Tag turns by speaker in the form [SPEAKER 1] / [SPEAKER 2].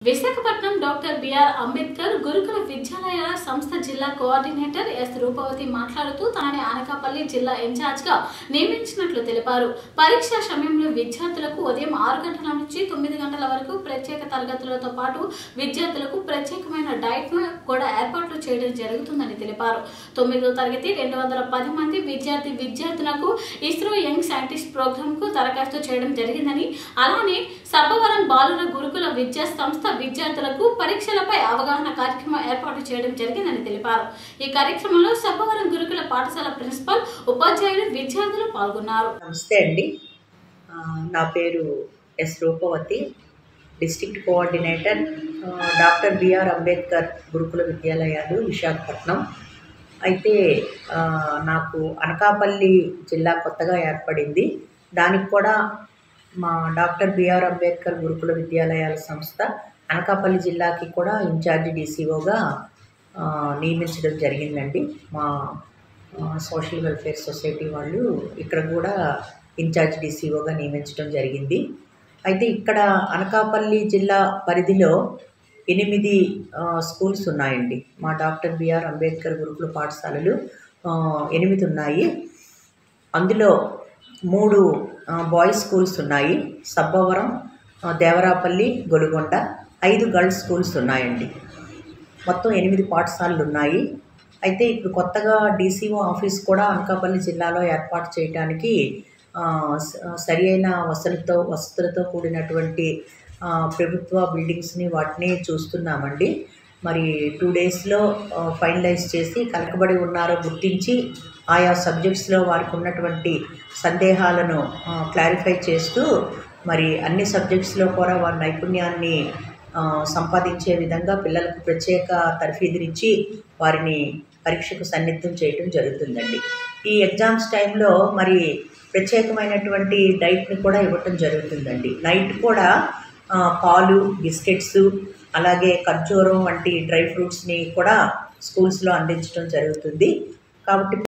[SPEAKER 1] Visakhapatnam doctor B R Ambedkar గురుకుల విద్యాలయాల సంస్థ జిల్లా కోఆర్డినేటర్ ఎస్ రూపవతి మాట్లాడుతూ తనని అనకాపల్లి జిల్లా ఇన్ఛార్జ్ గా నియమించినట్లు తెలిపారు పరీక్ష సమయంలో విద్యార్థులకు ఉదయం ఆరు గంటల నుంచి తొమ్మిది గంటల వరకు ప్రత్యేక తరగతులతో పాటు విద్యార్థులకు ప్రత్యేకమైన డైట్ ను కూడా ఏర్పాట్లు చేయడం జరుగుతుందని తెలిపారు తొమ్మిదో తరగతి రెండు వందల పది మంది విద్యార్థి విద్యార్థులకు ఇస్రో యంగ్ సైంటిస్ట్ ప్రోగ్రామ్ కు దరఖాస్తు చేయడం జరిగిందని అలానే సబ్బవరం బాలుర గురుకుల విద్యా సంస్థ విద్యార్థులకు పరీక్షలపై అవగాహన కార్యక్రమం ఏర్పాటు చేయడం జరిగిందని తెలిపారు ఈ కార్యక్రమంలో సబ్బవరం గురుకుల పాఠశాల ప్రిన్సిపల్ ఉపాధ్యాయులు విద్యార్థులు పాల్గొన్నారు
[SPEAKER 2] నమస్తే అండి ఆ, నా పేరు ఎస్ రూపవతి డిస్ట్రిక్ట్ కోఆర్డినేటర్ ఆ, డాక్టర్ బిఆర్ అంబేద్కర్ గురుకుల విద్యాలయాలు విశాఖపట్నం అయితే ఆ, నాకు అనకాపల్లి జిల్లా కొత్తగా ఏర్పడింది దానికి కూడా మా డాక్టర్ బిఆర్ అంబేద్కర్ గురుకుల విద్యాలయాల సంస్థ అనకాపల్లి జిల్లాకి కూడా ఇన్ఛార్జి డీసీఓగా నియమించడం జరిగిందండి మా ఆ, సోషల్ వెల్ఫేర్ సొసైటీ వాళ్ళు ఇక్కడ కూడా ఇన్ఛార్జ్ డీసీఓగా నియమించడం జరిగింది అయితే ఇక్కడ అనకాపల్లి జిల్లా పరిధిలో ఎనిమిది ఆ, స్కూల్స్ ఉన్నాయండి మా డాక్టర్ బిఆర్ అంబేద్కర్ గురుకుల పాఠశాలలు ఆ, ఎనిమిది ఉన్నాయి అందులో మూడు ఆ, బాయ్స్ స్కూల్స్ ఉన్నాయి సబ్బవరం ఆ, దేవరాపల్లి గొలుగొండ ఐదు గర్ల్స్ స్కూల్స్ ఉన్నాయండి మొత్తం ఎనిమిది పాఠశాలలు ఉన్నాయి అయితే ఇప్పుడు కొత్తగా డీసీఓ ఆఫీస్ కూడా అనకాపల్లి జిల్లాలో ఏర్పాటు చేయడానికి ఆ, స- సరి అయిన వసతులతో వసతులతో కూడినటువంటి ఆ, ప్రభుత్వ బిల్డింగ్స్ని వాటిని చూస్తున్నామండి మరి టూ డేస్లో ఫైనలైజ్ చేసి కలకబడి ఉన్నారో గుర్తించి ఆయా సబ్జెక్ట్స్లో వారికి ఉన్నటువంటి సందేహాలను క్లారిఫై చేస్తూ మరి అన్ని సబ్జెక్ట్స్లో కూడా వారి నైపుణ్యాన్ని ఆ, సంపాదించే విధంగా పిల్లలకు ప్రత్యేక తర్ఫీదునిచ్చి వారిని పరీక్షకు సన్నిద్ధం చేయటం జరుగుతుందండి ఈ ఎగ్జామ్స్ టైంలో మరి ప్రత్యేకమైనటువంటి డైట్ని కూడా ఇవ్వటం జరుగుతుందండి నైట్ కూడా ఆ, పాలు బిస్కెట్స్ అలాగే ఖర్జూరం వంటి డ్రై ఫ్రూట్స్ని కూడా స్కూల్స్లో అందించడం జరుగుతుంది కాబట్టి